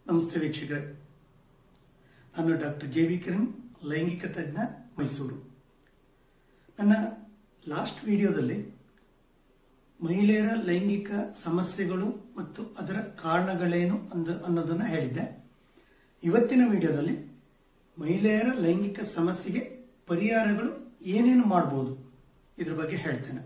ನಮಸ್ತೆ ವೀಕ್ಷಕರೇ ನಾನು ಡಾಕ್ಟರ್ ಜೆ ವಿ ಕಿರಣ್ ಲೈಂಗಿಕ ತಜ್ಞ ಮೈಸೂರು ನನ್ನ ಲಾಸ್ಟ್ ವಿಡಿಯೋದಲ್ಲಿ ಮಹಿಳೆಯರ ಲೈಂಗಿಕ ಸಮಸ್ಯೆಗಳು ಮತ್ತು ಅದರ ಕಾರಣಗಳೇನು ಅಂದ ಅನ್ನೋದನ್ನ ಹೇಳಿದ್ದೆ ಇವತ್ತಿನ ವಿಡಿಯೋದಲ್ಲಿ ಮಹಿಳೆಯರ ಲೈಂಗಿಕ ಸಮಸ್ಯೆಗೆ ಪರಿಹಾರಗಳು ಏನೇನು ಮಾಡಬಹುದು ಇದ್ರ ಬಗ್ಗೆ ಹೇಳ್ತೇನೆ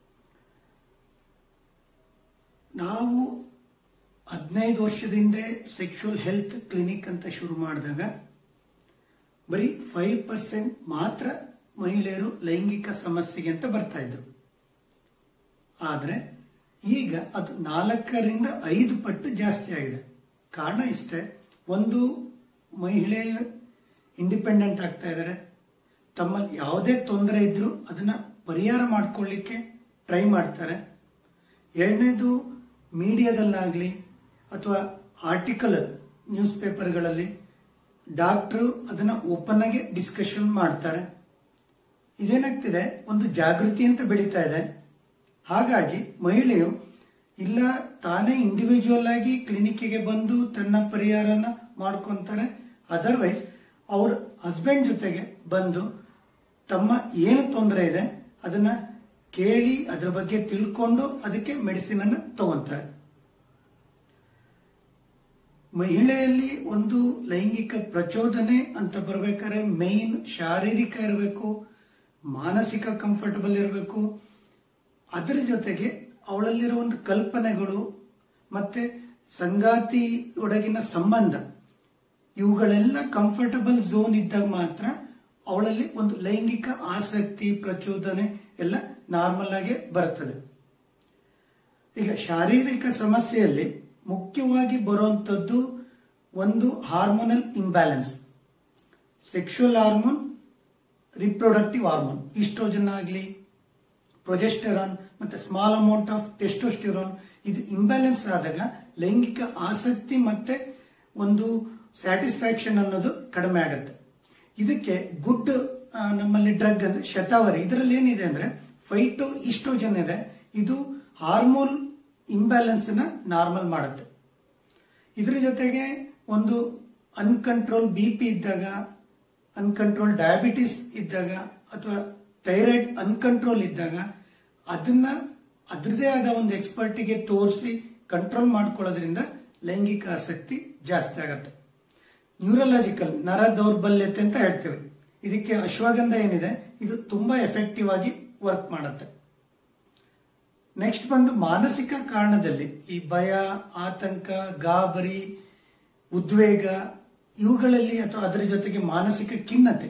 ನಾವು ಹದಿನೈದು ವರ್ಷದಿಂದ ಸೆಕ್ಷುವಲ್ ಹೆಲ್ತ್ ಕ್ಲಿನಿಕ್ ಅಂತ ಶುರು ಮಾಡಿದಾಗ ಬರೀ ಫೈವ್ ಪರ್ಸೆಂಟ್ ಮಾತ್ರ ಮಹಿಳೆಯರು ಲೈಂಗಿಕ ಸಮಸ್ಯೆಗೆ ಅಂತ ಬರ್ತಾ ಇದ್ರು ಆದ್ರೆ ಈಗ ಅದು ನಾಲ್ಕರಿಂದ ಐದು ಪಟ್ಟು ಜಾಸ್ತಿ ಆಗಿದೆ ಕಾರಣ ಇಷ್ಟೇ ಒಂದು ಮಹಿಳೆ ಇಂಡಿಪೆಂಡೆಂಟ್ ಆಗ್ತಾ ಇದ್ದಾರೆ ತಮ್ಮಲ್ಲಿ ಯಾವುದೇ ತೊಂದರೆ ಇದ್ರೂ ಅದನ್ನ ಪರಿಹಾರ ಮಾಡ್ಕೊಳ್ಳಿಕ್ಕೆ ಟ್ರೈ ಮಾಡ್ತಾರೆ ಎರಡನೇದು ಮೀಡಿಯಾದಲ್ಲಾಗಲಿ ಅಥವಾ ಆರ್ಟಿಕಲ್ ನ್ಯೂಸ್ ಪೇಪರ್ಗಳಲ್ಲಿ ಡಾಕ್ಟರು ಅದನ್ನ ಓಪನ್ ಆಗಿ ಡಿಸ್ಕಷನ್ ಮಾಡ್ತಾರೆ ಇದೇನಾಗ್ತಿದೆ ಒಂದು ಜಾಗೃತಿ ಅಂತ ಬೆಳೀತಾ ಇದೆ ಹಾಗಾಗಿ ಮಹಿಳೆಯು ಇಲ್ಲ ತಾನೇ ಇಂಡಿವಿಜುವಲ್ ಆಗಿ ಕ್ಲಿನಿಕ್ಗೆ ಬಂದು ತನ್ನ ಪರಿಹಾರನ ಮಾಡ್ಕೊಂತಾರೆ ಅದರ್ವೈಸ್ ಅವ್ರ ಹಸ್ಬೆಂಡ್ ಜೊತೆಗೆ ಬಂದು ತಮ್ಮ ಏನು ತೊಂದರೆ ಇದೆ ಅದನ್ನ ಕೇಳಿ ಅದ್ರ ಬಗ್ಗೆ ತಿಳ್ಕೊಂಡು ಅದಕ್ಕೆ ಮೆಡಿಸಿನ್ ಅನ್ನ ತಗೊಂತಾರೆ ಮಹಿಳೆಯಲ್ಲಿ ಒಂದು ಲೈಂಗಿಕ ಪ್ರಚೋದನೆ ಅಂತ ಬರ್ಬೇಕಾದ್ರೆ ಮೇನ್ ಶಾರೀರಿಕ ಇರಬೇಕು ಮಾನಸಿಕ ಕಂಫರ್ಟಬಲ್ ಇರಬೇಕು ಅದರ ಜೊತೆಗೆ ಅವಳಲ್ಲಿರೋ ಒಂದು ಕಲ್ಪನೆಗಳು ಮತ್ತೆ ಸಂಗಾತಿ ಒಡಗಿನ ಸಂಬಂಧ ಇವುಗಳೆಲ್ಲ ಕಂಫರ್ಟಬಲ್ ಝೋನ್ ಇದ್ದಾಗ ಮಾತ್ರ ಅವಳಲ್ಲಿ ಒಂದು ಲೈಂಗಿಕ ಆಸಕ್ತಿ ಪ್ರಚೋದನೆ ಎಲ್ಲ ನಾರ್ಮಲ್ ಆಗಿ ಬರ್ತದೆ ಈಗ ಶಾರೀರಿಕ ಸಮಸ್ಯೆಯಲ್ಲಿ ಮುಖ್ಯವಾಗಿ ಬರುವಂತದ್ದು ಒಂದು hormonal imbalance sexual hormone reproductive hormone estrogen ಆಗಲಿ ಪ್ರೊಜೆಸ್ಟರಾನ್ ಮತ್ತೆ ಸ್ಮಾಲ್ ಅಮೌಂಟ್ ಆಫ್ ಟೆಸ್ಟೋಸ್ಟಿರಾನ್ ಇದು ಇಂಬ್ಯಾಲೆನ್ಸ್ ಆದಾಗ ಲೈಂಗಿಕ ಆಸಕ್ತಿ ಮತ್ತೆ ಒಂದು ಸ್ಯಾಟಿಸ್ಫ್ಯಾಕ್ಷನ್ ಅನ್ನೋದು ಕಡಿಮೆ ಆಗುತ್ತೆ ಇದಕ್ಕೆ ಗುಡ್ ನಮ್ಮಲ್ಲಿ ಡ್ರಗ್ ಅಂದ್ರೆ ಶತಾವರಿ ಇದರಲ್ಲಿ ಏನಿದೆ ಅಂದ್ರೆ ಫೈಟೋ ಇಸ್ಟ್ರೋಜನ್ ಇದೆ ಇದು ಹಾರ್ಮೋನ್ ಇಂಬ್ಯಾಲೆನ್ಸ್ ನ ನಾರ್ಮಲ್ ಮಾಡುತ್ತೆ ಇದ್ರ ಜೊತೆಗೆ ಒಂದು ಅನ್ಕಂಟ್ರೋಲ್ ಬಿ ಪಿ ಇದ್ದಾಗ ಅನ್ಕಂಟ್ರೋಲ್ ಡಯಾಬಿಟಿಸ್ ಇದ್ದಾಗ ಅಥವಾ ಥೈರಾಯ್ಡ್ ಅನ್ಕಂಟ್ರೋಲ್ ಇದ್ದಾಗ ಅದನ್ನ ಅದರದೇ ಆದ ಒಂದು ಎಕ್ಸ್ಪರ್ಟಿಗೆ ತೋರಿಸಿ ಕಂಟ್ರೋಲ್ ಮಾಡ್ಕೊಳ್ಳೋದ್ರಿಂದ ಲೈಂಗಿಕ ಆಸಕ್ತಿ ಜಾಸ್ತಿ ಆಗತ್ತೆ ನ್ಯೂರಲಾಜಿಕಲ್ ನರ ದೌರ್ಬಲ್ಯತೆ ಅಂತ ಹೇಳ್ತೇವೆ ಇದಕ್ಕೆ ಅಶ್ವಗಂಧ ಏನಿದೆ ಇದು ತುಂಬಾ ಎಫೆಕ್ಟಿವ್ ಆಗಿ ವರ್ಕ್ ಮಾಡುತ್ತೆ ನೆಕ್ಸ್ಟ್ ಬಂದು ಮಾನಸಿಕ ಕಾರಣದಲ್ಲಿ ಈ ಭಯ ಆತಂಕ ಗಾಬರಿ ಉದ್ವೇಗ ಇವುಗಳಲ್ಲಿ ಅಥವಾ ಅದರ ಜೊತೆಗೆ ಮಾನಸಿಕ ಖಿನ್ನತೆ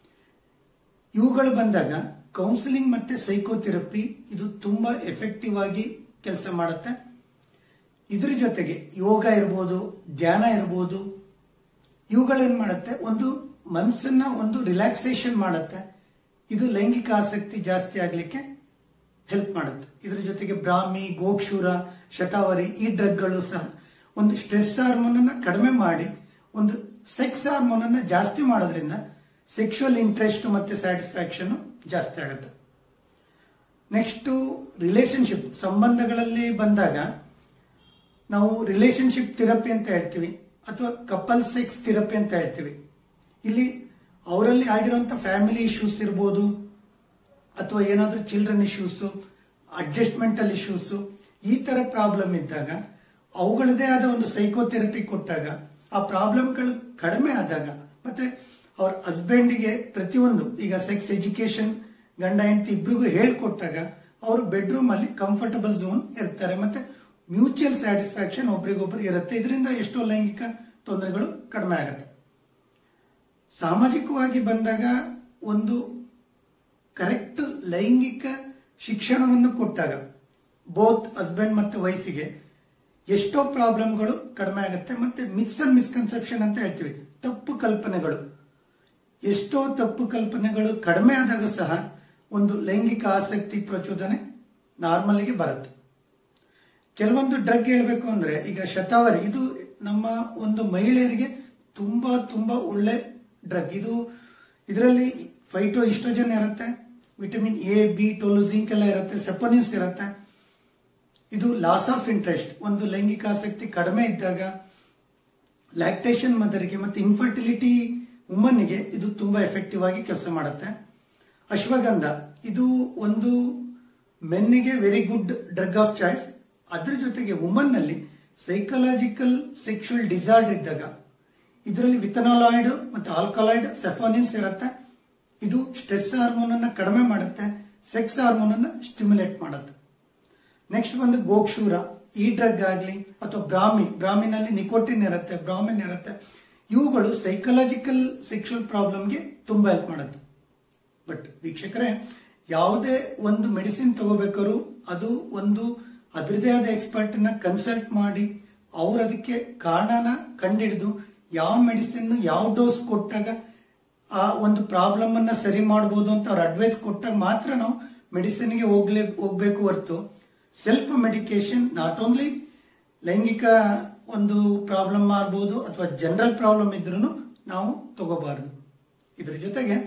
ಇವುಗಳು ಬಂದಾಗ ಕೌನ್ಸಿಲಿಂಗ್ ಮತ್ತೆ ಸೈಕೋಥೆರಪಿ ಇದು ತುಂಬಾ ಎಫೆಕ್ಟಿವ್ ಆಗಿ ಕೆಲಸ ಮಾಡುತ್ತೆ ಇದ್ರ ಜೊತೆಗೆ ಯೋಗ ಇರ್ಬೋದು ಧ್ಯಾನ ಇರ್ಬೋದು ಇವುಗಳೇನ್ ಮಾಡುತ್ತೆ ಒಂದು ಮನಸ್ಸನ್ನ ಒಂದು ರಿಲ್ಯಾಕ್ಸೇಷನ್ ಮಾಡುತ್ತೆ ಇದು ಲೈಂಗಿಕ ಆಸಕ್ತಿ ಜಾಸ್ತಿ ಆಗ್ಲಿಕ್ಕೆ ಹೆಲ್ಪ್ ಮಾಡುತ್ತೆ ಇದ್ರ ಜೊತೆಗೆ ಬ್ರಾಹ್ಮಿ ಗೋಕ್ಷೂರ ಶತಾವರಿ ಈ ಡ್ರಗ್ಗಳು ಸಹ ಒಂದು ಸ್ಟ್ರೆಸ್ ಹಾರ್ಮೋನ್ ಅನ್ನ ಕಡಿಮೆ ಮಾಡಿ ಒಂದು ಸೆಕ್ಸ್ ಹಾರ್ಮೋನ್ ಅನ್ನ ಜಾಸ್ತಿ ಮಾಡೋದ್ರಿಂದ ಸೆಕ್ಷುವಲ್ ಇಂಟ್ರೆಸ್ಟ್ ಮತ್ತೆ ಸ್ಯಾಟಿಸ್ಫ್ಯಾಕ್ಷನ್ ಜಾಸ್ತಿ ಆಗುತ್ತೆ ನೆಕ್ಸ್ಟ್ ರಿಲೇಶನ್ಶಿಪ್ ಸಂಬಂಧಗಳಲ್ಲಿ ಬಂದಾಗ ನಾವು ರಿಲೇಶನ್ಶಿಪ್ ಥೆರಪಿ ಅಂತ ಹೇಳ್ತೀವಿ ಅಥವಾ ಕಪಲ್ ಸೆಕ್ಸ್ ಥೆರಪಿ ಅಂತ ಹೇಳ್ತೀವಿ ಇಲ್ಲಿ ಅವರಲ್ಲಿ ಆಗಿರುವಂತ ಫ್ಯಾಮಿಲಿ ಇಶ್ಯೂಸ್ ಇರ್ಬೋದು ಅಥವಾ ಏನಾದ್ರೂ ಚಿಲ್ಡ್ರನ್ ಇಶ್ಯೂಸ್ ಅಡ್ಜಸ್ಟ್ಮೆಂಟಲ್ ಇಶ್ಯೂಸ್ ಈ ತರ ಪ್ರಾಬ್ಲಮ್ ಇದ್ದಾಗ ಅವುಗಳದೇ ಆದ ಒಂದು ಸೈಕೋಥೆರಪಿ ಕೊಟ್ಟಾಗ ಆ ಪ್ರಾಬ್ಲಮ್ಗಳು ಕಡಿಮೆ ಆದಾಗ ಮತ್ತೆ ಅವ್ರ ಹಸ್ಬೆಂಡ್ಗೆ ಪ್ರತಿಯೊಂದು ಈಗ ಸೆಕ್ಸ್ ಎಜುಕೇಶನ್ ಗಂಡ ಹೆಂಡತಿ ಇಬ್ರಿಗೂ ಹೇಳ್ಕೊಟ್ಟಾಗ ಅವರು ಬೆಡ್ರೂಮ್ ಅಲ್ಲಿ ಕಂಫರ್ಟಬಲ್ ಝೋನ್ ಇರ್ತಾರೆ ಮತ್ತೆ ಮ್ಯೂಚುವಲ್ ಸ್ಯಾಟಿಸ್ಫ್ಯಾಕ್ಷನ್ ಒಬ್ರಿಗೊಬ್ರು ಇರುತ್ತೆ ಇದರಿಂದ ಎಷ್ಟೋ ಲೈಂಗಿಕ ತೊಂದರೆಗಳು ಕಡಿಮೆ ಆಗುತ್ತೆ ಸಾಮಾಜಿಕವಾಗಿ ಬಂದಾಗ ಒಂದು ಕರೆಕ್ಟ್ ಲೈಂಗಿಕ ಶಿಕ್ಷಣವನ್ನು ಕೊಟ್ಟಾಗ ಬೋತ್ ಹಸ್ಬೆಂಡ್ ಮತ್ತು ವೈಫಿಗೆ ಎಷ್ಟೋ ಪ್ರಾಬ್ಲಮ್ಗಳು ಕಡಿಮೆ ಆಗುತ್ತೆ ಮತ್ತೆ ಮಿಕ್ಸ್ ಅಂಡ್ ಮಿಸ್ಕನ್ಸೆಪ್ಷನ್ ಅಂತ ಹೇಳ್ತೀವಿ ತಪ್ಪು ಕಲ್ಪನೆಗಳು ಎಷ್ಟೋ ತಪ್ಪು ಕಲ್ಪನೆಗಳು ಕಡಿಮೆ ಆದಾಗ ಸಹ ಒಂದು ಲೈಂಗಿಕ ಆಸಕ್ತಿ ಪ್ರಚೋದನೆ ನಾರ್ಮಲ್ಗೆ ಬರುತ್ತೆ ಕೆಲವೊಂದು ಡ್ರಗ್ ಹೇಳ್ಬೇಕು ಅಂದ್ರೆ ಈಗ ಶತಾವರಿ ಇದು ನಮ್ಮ ಒಂದು ಮಹಿಳೆಯರಿಗೆ ತುಂಬಾ ತುಂಬಾ ಒಳ್ಳೆ ಡ್ರಗ್ ಇದು ಇದರಲ್ಲಿ ಫೈಟೋ ಇಸ್ಟ್ರೋಜನ್ ಇರುತ್ತೆ ವಿಟಮಿನ್ ಎ ಬಿ ಟೋಲು ಜಿಂಕ್ ಎಲ್ಲ ಇರುತ್ತೆ ಸೆಪೋನಿನ್ಸ್ ಇರುತ್ತೆ ಇದು ಲಾಸ್ ಆಫ್ ಇಂಟ್ರೆಸ್ಟ್ ಒಂದು ಲೈಂಗಿಕ ಆಸಕ್ತಿ ಕಡಿಮೆ ಇದ್ದಾಗ ಲ್ಯಾಕ್ಟೇಷನ್ ಮದರಿಗೆ ಮತ್ತೆ ಇನ್ಫರ್ಟಿಲಿಟಿ ವುಮನ್ಗೆ ಇದು ತುಂಬಾ ಎಫೆಕ್ಟಿವ್ ಆಗಿ ಕೆಲಸ ಮಾಡುತ್ತೆ ಅಶ್ವಗಂಧ ಇದು ಒಂದು ಮೆನ್ನಿಗೆ very good drug of choice ಅದ್ರ ಜೊತೆಗೆ ವುಮನ್ ನಲ್ಲಿ ಸೈಕಲಾಜಿಕಲ್ ಸೆಕ್ಷುವಲ್ ಡಿಸಾರ್ಡರ್ ಇದ್ದಾಗ ಇದರಲ್ಲಿ ವಿಥನಾಲಾಯ್ಡ್ ಮತ್ತೆ ಆಲ್ಕಲಾಯ್ಡ್ ಸೆಫಾನಿನ್ಸ್ ಇರುತ್ತೆ ಇದು ಸ್ಟ್ರೆಸ್ ಹಾರ್ಮೋನ್ ಅನ್ನ ಕಡಿಮೆ ಮಾಡುತ್ತೆ ಸೆಕ್ಸ್ ಹಾರ್ಮೋನ್ ಅನ್ನ ಸ್ಟಿಮ್ಯುಲೇಟ್ ಮಾಡುತ್ತೆ ನೆಕ್ಸ್ಟ್ ಬಂದು ಗೋಕ್ಷೂರ ಈ ಡ್ರಗ್ ಆಗಲಿ ಅಥವಾ ಬ್ರಾಹ್ಮಿ ಬ್ರಾಹ್ಮಿನಲ್ಲಿ ನಿಕೋಟಿನ್ ಇರುತ್ತೆ ಬ್ರಾಹ್ಮಿನ್ ಇರುತ್ತೆ ಇವುಗಳು ಸೈಕಲಾಜಿಕಲ್ ಸೆಕ್ಷುವಲ್ ಪ್ರಾಬ್ಲಮ್ಗೆ ತುಂಬಾ ಹೆಲ್ಪ್ ಮಾಡುತ್ತೆ ಬಟ್ ವೀಕ್ಷಕರೇ ಯಾವುದೇ ಒಂದು ಮೆಡಿಸಿನ್ ತಗೋಬೇಕಾದ್ರು ಅದು ಒಂದು ಅದರದೇ ಆದ ಎಕ್ಸ್ಪರ್ಟ್ ನ ಕನ್ಸಲ್ಟ್ ಮಾಡಿ ಅವ್ರು ಅದಕ್ಕೆ ಕಾರಣನ ಕಂಡಿಡಿದು ಯಾವ ಮೆಡಿಸಿನ್ ಯಾವ ಡೋಸ್ ಕೊಟ್ಟಾಗ ಆ ಒಂದು ಪ್ರಾಬ್ಲಮ್ ಅನ್ನ ಸರಿ ಮಾಡಬಹುದು ಅಂತ ಅವ್ರ ಅಡ್ವೈಸ್ ಕೊಟ್ಟಾಗ ಮಾತ್ರ ನಾವು ಮೆಡಿಸಿನ್ಗೆ ಹೋಗ್ಲೇ ಹೋಗ್ಬೇಕು ಹೊರತು ಸೆಲ್ಫ್ ಮೆಡಿಕೇಶನ್ ನಾಟ್ ಓನ್ಲಿ ಲೈಂಗಿಕ ಒಂದು ಪ್ರಾಬ್ಲಮ್ ಮಾಡಬಹುದು ಅಥವಾ ಜನರಲ್ ಪ್ರಾಬ್ಲಮ್ ಇದ್ರೂ ನಾವು ತಗೋಬಾರದು ಇದ್ರ ಜೊತೆಗೆ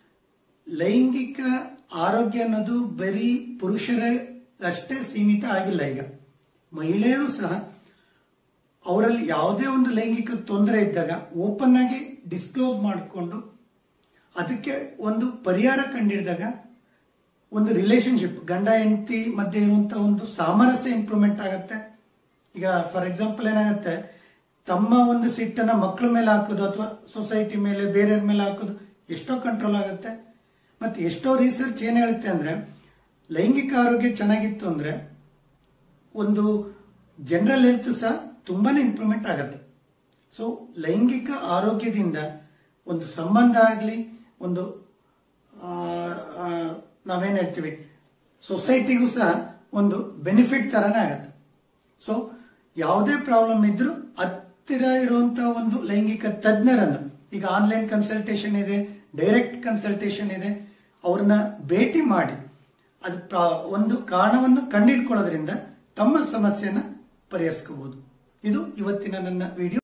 ಲೈಂಗಿಕ ಆರೋಗ್ಯ ಅನ್ನೋದು ಬರೀ ಪುರುಷರ ಅಷ್ಟೇ ಸೀಮಿತ ಆಗಿಲ್ಲ ಈಗ ಮಹಿಳೆಯರು ಸಹ ಅವರಲ್ಲಿ ಯಾವುದೇ ಒಂದು ಲೈಂಗಿಕ ತೊಂದರೆ ಇದ್ದಾಗ ಓಪನ್ ಆಗಿ ಡಿಸ್ಕ್ಲೋಸ್ ಮಾಡಿಕೊಂಡು ಅದಕ್ಕೆ ಒಂದು ಪರಿಹಾರ ಕಂಡಿಡಿದಾಗ ಒಂದು ರಿಲೇಶನ್ಶಿಪ್ ಗಂಡ ಹೆಂಡತಿ ಮಧ್ಯೆ ಇರುವಂತಹ ಒಂದು ಸಾಮರಸ್ಯ ಇಂಪ್ರೂವ್ಮೆಂಟ್ ಆಗುತ್ತೆ ಈಗ ಫಾರ್ ಎಕ್ಸಾಂಪಲ್ ಏನಾಗುತ್ತೆ ತಮ್ಮ ಒಂದು ಸಿಟ್ಟನ್ನ ಮಕ್ಕಳ ಮೇಲೆ ಹಾಕೋದು ಅಥವಾ ಸೊಸೈಟಿ ಮೇಲೆ ಬೇರೆಯವ್ರ ಮೇಲೆ ಹಾಕೋದು ಎಷ್ಟೋ ಕಂಟ್ರೋಲ್ ಆಗುತ್ತೆ ಮತ್ತೆ ಎಷ್ಟೋ ರಿಸರ್ಚ್ ಏನ್ ಹೇಳುತ್ತೆ ಅಂದ್ರೆ ಲೈಂಗಿಕ ಆರೋಗ್ಯ ಚೆನ್ನಾಗಿತ್ತು ಅಂದ್ರೆ ಒಂದು ಜನರಲ್ ಹೆಲ್ತ್ ಸಹ ತುಂಬಾನೇ ಇಂಪ್ರೂವ್ಮೆಂಟ್ ಆಗುತ್ತೆ ಸೊ ಲೈಂಗಿಕ ಆರೋಗ್ಯದಿಂದ ಒಂದು ಸಂಬಂಧ ಆಗಲಿ ಒಂದು ಆ, ಆ, ನಾವೇನ್ ಹೇಳ್ತೀವಿ ಸೊಸೈಟಿಗೂ ಸಹ ಒಂದು ಬೆನಿಫಿಟ್ ತರನೇ ಆಗತ್ತೆ ಸೊ ಯಾವುದೇ ಪ್ರಾಬ್ಲಮ್ ಇದ್ರೂ ಹತ್ತಿರ ಇರುವಂತಹ ಒಂದು ಲೈಂಗಿಕ ತಜ್ಞರನ್ನು ಈಗ ಆನ್ಲೈನ್ ಕನ್ಸಲ್ಟೇಷನ್ ಇದೆ ಡೈರೆಕ್ಟ್ ಕನ್ಸಲ್ಟೇಷನ್ ಇದೆ ಅವ್ರನ್ನ ಭೇಟಿ ಮಾಡಿ ಅದು ಪ್ರಾ- ಒಂದು ಕಾರಣವನ್ನು ಕಂಡುಹಿಡ್ಕೊಳ್ಳೋದ್ರಿಂದ ತಮ್ಮ ಸಮಸ್ಯೆನ ಪರಿಹರಿಸ್ಕೋಬಹುದು ಇದು ಇವತ್ತಿನ ನನ್ನ ವಿಡಿಯೋ